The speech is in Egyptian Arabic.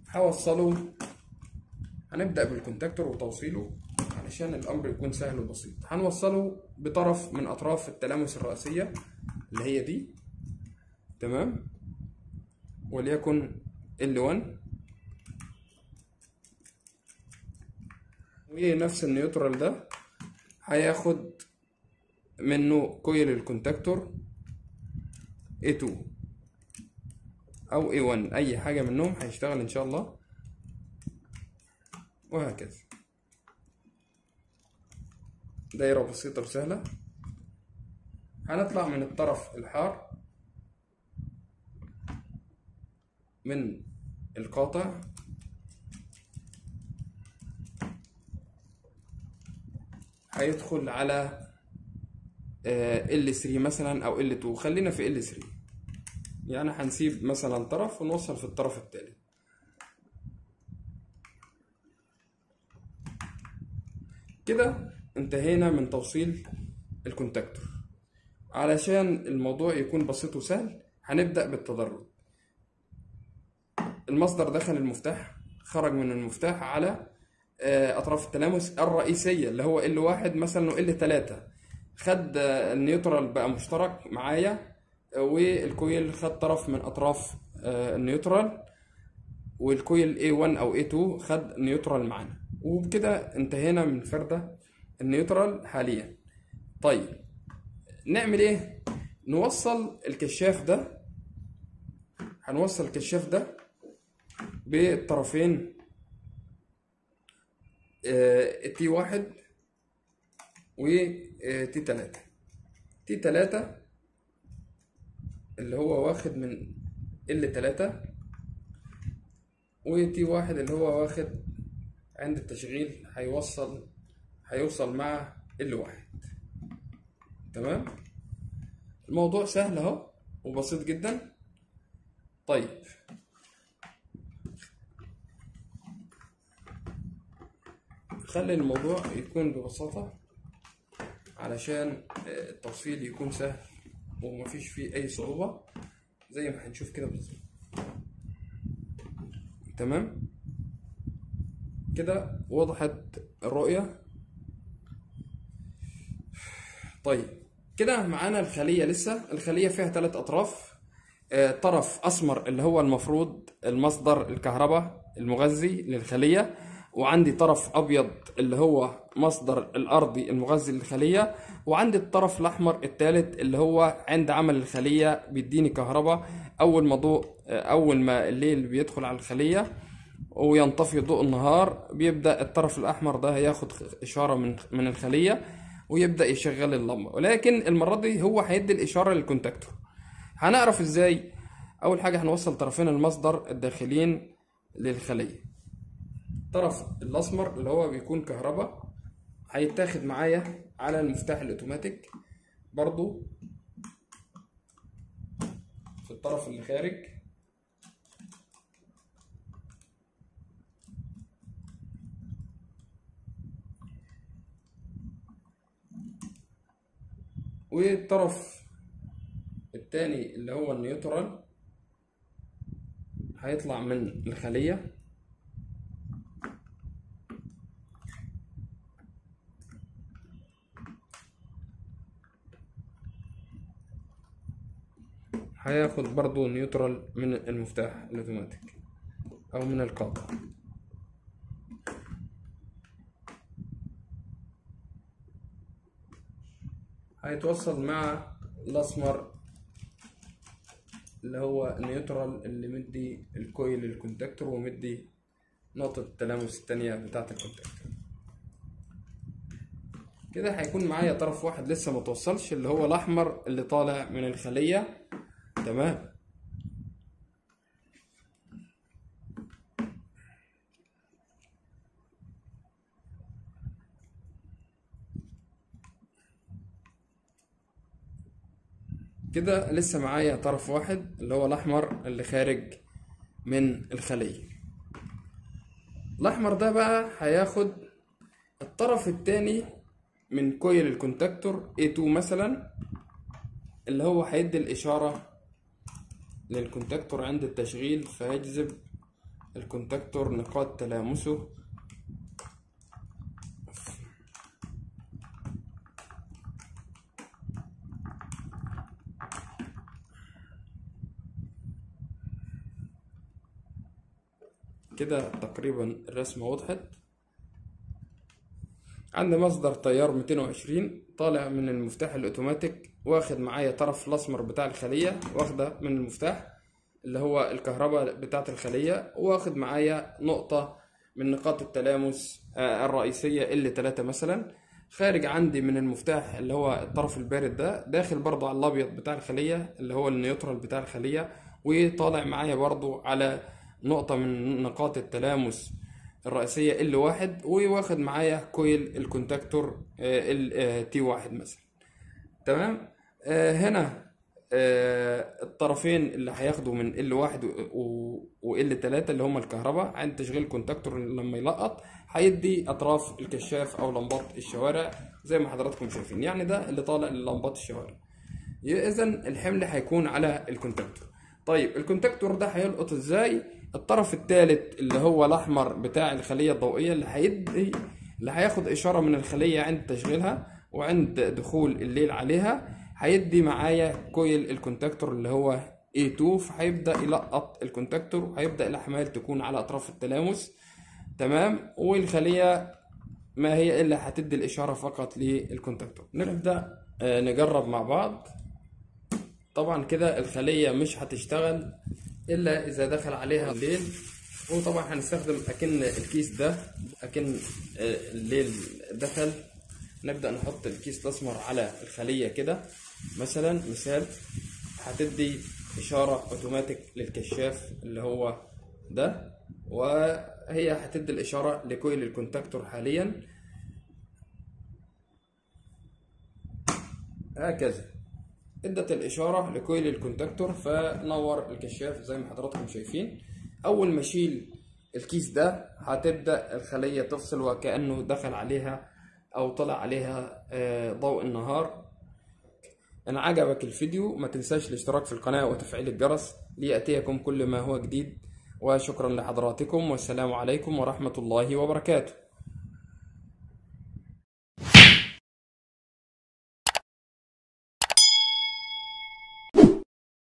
هوصله هنبدأ بالكونتاكتور وتوصيله علشان الأمر يكون سهل وبسيط هنوصله بطرف من أطراف التلامس الرئيسية اللي هي دي تمام وليكن L1 ونفس النيوترال ده هياخد منه كويل الكونتاكتور A2 أو A1 أي حاجة منهم هيشتغل إن شاء الله وهكذا دايرة بسيطة وسهلة هنطلع من الطرف الحار من القاطع هيدخل على L3 مثلا أو L2 خلينا في L3 يعني هنسيب مثلا طرف ونوصل في الطرف التالي كده انتهينا من توصيل الكونتاكتور علشان الموضوع يكون بسيط وسهل هنبدأ بالتدرج المصدر دخل المفتاح خرج من المفتاح على أطراف التلامس الرئيسية اللي هو L1 مثلا و L3 خد النيوترال بقى مشترك معايا والكويل خد طرف من أطراف النيوترال والكويل A1 أو A2 خد نيوترال معانا وبكده انتهينا من فردة النيوترال حاليا طيب نعمل ايه نوصل الكشاف ده هنوصل الكشاف ده بالطرفين تي واحد وتي تلاتة تي تلاتة اللي هو واخد من ال تلاتة وتي واحد اللي هو واخد عند التشغيل هيوصل هيوصل مع ال واحد تمام الموضوع سهل اهو وبسيط جدا طيب خلي الموضوع يكون ببساطة علشان التوصيل يكون سهل ومفيش فيه أي صعوبة زي ما هنشوف كده بالظبط تمام كده وضحت الرؤية طيب كده معانا الخلية لسه الخلية فيها ثلاث أطراف آه، طرف أسمر اللي هو المفروض المصدر الكهرباء المغذي للخلية وعندي طرف أبيض اللي هو مصدر الأرضي المغذي للخلية وعندي الطرف الأحمر الثالث اللي هو عند عمل الخلية بيديني كهرباء أول ما ضوء آه، أول ما الليل بيدخل على الخلية وينطفي ضوء النهار بيبدأ الطرف الأحمر ده هياخد إشارة من من الخلية ويبدأ يشغل اللمبة ولكن المرة دي هو هيدي الإشارة للكونتاكتور هنعرف إزاي أول حاجة هنوصل طرفين المصدر الداخلين للخلية الطرف الأسمر اللي هو بيكون كهرباء هيتاخد معايا على المفتاح الأوتوماتيك برضو في الطرف اللي خارج والطرف التاني اللي هو النيوترال هيطلع من الخلية هياخد برضو نيوترال من المفتاح الاوتوماتيك او من القاطع هيتوصل مع الاسمر اللي هو النيوترال اللي مدي الكويل للكونتاكتور ومدي نقطة التلامس التانية بتاعة الكونتاكتور كده هيكون معايا طرف واحد لسه متوصلش اللي هو الأحمر اللي طالع من الخلية تمام كده لسه معايا طرف واحد اللي هو الأحمر اللي خارج من الخلية الأحمر ده بقى هياخد الطرف التاني من كويل الكونتاكتور A2 مثلا اللي هو هيدي الإشارة للكونتاكتور عند التشغيل فيجذب الكونتاكتور نقاط تلامسه كده تقريبا الرسمة وضحت عندي مصدر تيار 220 طالع من المفتاح الاوتوماتيك واخد معايا طرف الاسمر بتاع الخلية واخده من المفتاح اللي هو الكهرباء بتاعة الخلية واخد معايا نقطة من نقاط التلامس آه، الرئيسية ال 3 مثلا خارج عندي من المفتاح اللي هو الطرف البارد ده داخل برضو على الابيض بتاع الخلية اللي هو النيوترال بتاع الخلية وطالع معايا برضو على نقطة من نقاط التلامس الرئيسية ال واحد وواخد معايا كويل الكونتاكتور ال تي واحد مثلا تمام آه، هنا آه، الطرفين اللي هياخدوا من ال واحد و ال تلاتة اللي هما الكهرباء عند تشغيل الكونتاكتور لما يلقط هيدي اطراف الكشاف او لمبات الشوارع زي ما حضراتكم شايفين يعني ده اللي طالع للمبات الشوارع اذا الحمل هيكون على الكونتاكتور طيب الكونتاكتور ده هيلقط ازاي الطرف الثالث اللي هو الاحمر بتاع الخليه الضوئيه اللي هيدي اللي هياخد اشاره من الخليه عند تشغيلها وعند دخول الليل عليها هيدي معايا كويل الكونتاكتور اللي هو A2 فهيبدا يلقط الكونتاكتور وهيبدا الاحمال تكون على اطراف التلامس تمام والخليه ما هي الا هتدي الاشاره فقط للكونتاكتور نبدا آه، نجرب مع بعض طبعا كده الخليه مش هتشتغل الا اذا دخل عليها الليل وطبعا هنستخدم اكن الكيس ده اكن آه، الليل دخل نبدا نحط الكيس الاسمر على الخليه كده مثلا مثال هتدي اشاره اوتوماتيك للكشاف اللي هو ده وهي هتدي الاشاره لكويل الكونتاكتور حاليا هكذا ادت الاشاره لكويل الكونتاكتور فنور الكشاف زي ما حضراتكم شايفين اول ما اشيل الكيس ده هتبدا الخليه تفصل وكانه دخل عليها او طلع عليها آه، ضوء النهار ان عجبك الفيديو ما تنساش الاشتراك في القناه وتفعيل الجرس لياتيكم كل ما هو جديد وشكرا لحضراتكم والسلام عليكم ورحمه الله وبركاته